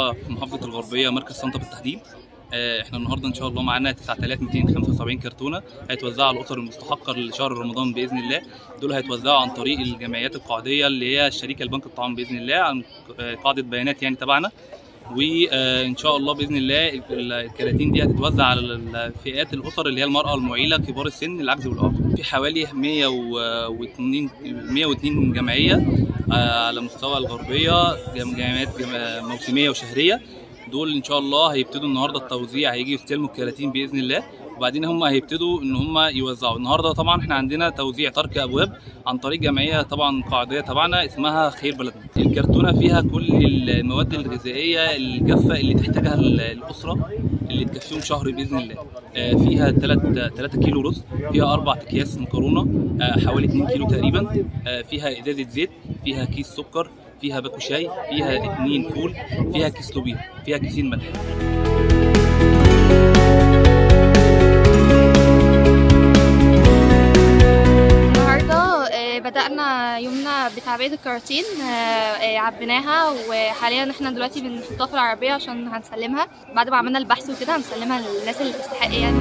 النهارده في محافظه الغربيه مركز طنطا بالتحديد آه، احنا النهارده ان شاء الله معانا 9275 كرتونه هيتوزعوا على الاسر المستحقه لشهر رمضان باذن الله دول هيتوزعوا عن طريق الجمعيات القاعديه اللي هي الشريكه لبنك الطعام باذن الله عن آه، قاعده بيانات يعني تبعنا وان شاء الله باذن الله الكراتين دي هتتوزع على الفئات الاسر اللي هي المراه المعيله كبار السن العجز والاعاقه في حوالي 102 102 جمعيه آه، على مستوى الغربيه جم- جمعيات جم- موسميه وشهريه دول ان شاء الله هيبتدوا النهارده التوزيع هيجي يستلموا الكراتين باذن الله وبعدين هم هيبتدوا ان هم يوزعوا النهارده طبعا احنا عندنا توزيع ترك ابواب عن طريق جمعيه طبعا قاعديه تبعنا اسمها خير بلدنا الكرتونه فيها كل المواد الغذائيه الجافه اللي تحتاجها ال- الاسره اللي تكفيهم شهر باذن الله آه، فيها 3 3 كيلو رز فيها اربع اكياس مكرونه آه، حوالي 2 كيلو تقريبا آه، فيها ازازه زيت فيها كيس سكر فيها باكو شاي فيها اتنين فول فيها كيس لوبيا فيها كيسين ملح النهارده آه، بدأنا يومنا بتعبئة الكراتين آه، آه، عبيناها وحاليا احنا دلوقتي بنحطها في العربية عشان هنسلمها بعد ما عملنا البحث وكده هنسلمها للناس اللي تستحق يعني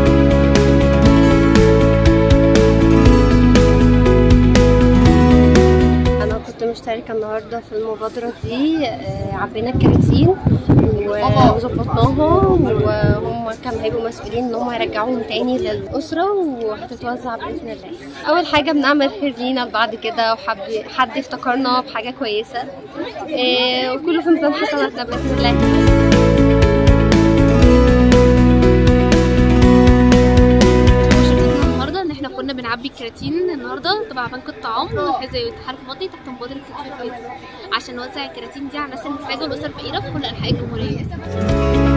انا كنت مشتركه النهارده في المبادره دي آه، عبينا الكراتين و- وظبطناها وهم كانوا هيبقوا مسؤولين ان هم يرجعوهم تاني للاسره وهتتوزع باذن الله اول حاجه بنعمل خير لينا لبعض كده وحد حد افتكرنا بحاجه كويسه آه، وكله في ميزان حسناتنا باذن الله مشاركتنا النهارده ان احنا كنا بنعبي الكراتين النهارده تبع بنك الطعام زي الاتحاد الوطني تحت مبادره كتف عشان نوزع الكراتين دي على الناس المحتاجه والاسر الفقيره في كل انحاء الجمهوريه